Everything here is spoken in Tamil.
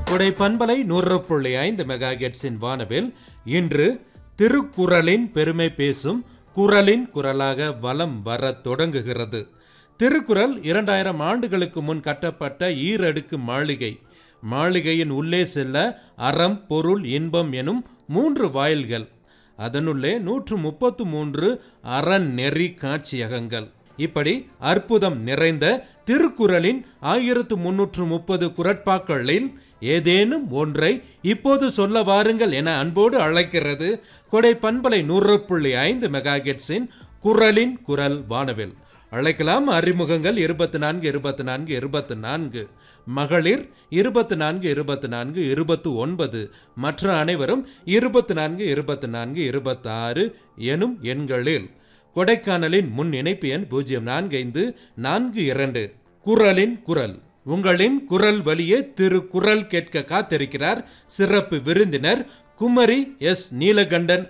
கொடை பண்பலை நூறு புள்ளி ஐந்து மெகா கெட்ஸின் வானவில் இன்று திருக்குறளின் பெருமை பேசும் குரலின் குரலாக வலம் வரத் தொடங்குகிறது திருக்குறள் இரண்டாயிரம் ஆண்டுகளுக்கு முன் கட்டப்பட்ட ஈரடுக்கு மாளிகை மாளிகையின் உள்ளே செல்ல அறம் பொருள் இன்பம் எனும் மூன்று வாயில்கள் அதனுள்ளே நூற்று முப்பத்து மூன்று அறநெறி காட்சியகங்கள் இப்படி அற்புதம் நிறைந்த திருக்குறளின் ஆயிரத்து முன்னூற்று முப்பது குரட்பாக்களில் ஏதேனும் ஒன்றை இப்போது சொல்ல வாருங்கள் என அன்போடு அழைக்கிறது கொடை பண்பலை நூறு புள்ளி ஐந்து மெகாகெட்ஸின் குரலின் குரல் வானவில் அழைக்கலாம் அறிமுகங்கள் இருபத்தி நான்கு இருபத்தி நான்கு இருபத்தி நான்கு மகளிர் இருபத்தி நான்கு இருபத்தி நான்கு இருபத்து ஒன்பது மற்ற அனைவரும் இருபத்தி நான்கு இருபத்தி நான்கு இருபத்தாறு எனும் எண்களில் கொடைக்கானலின் முன் இணைப்பு எண் பூஜ்ஜியம் நான்கு ஐந்து நான்கு இரண்டு குரலின் குரல் உங்களின் குரல் வழியே திருக்குறள் கேட்க காத்திருக்கிறார் சிறப்பு விருந்தினர் குமரி எஸ் நீலகண்டன்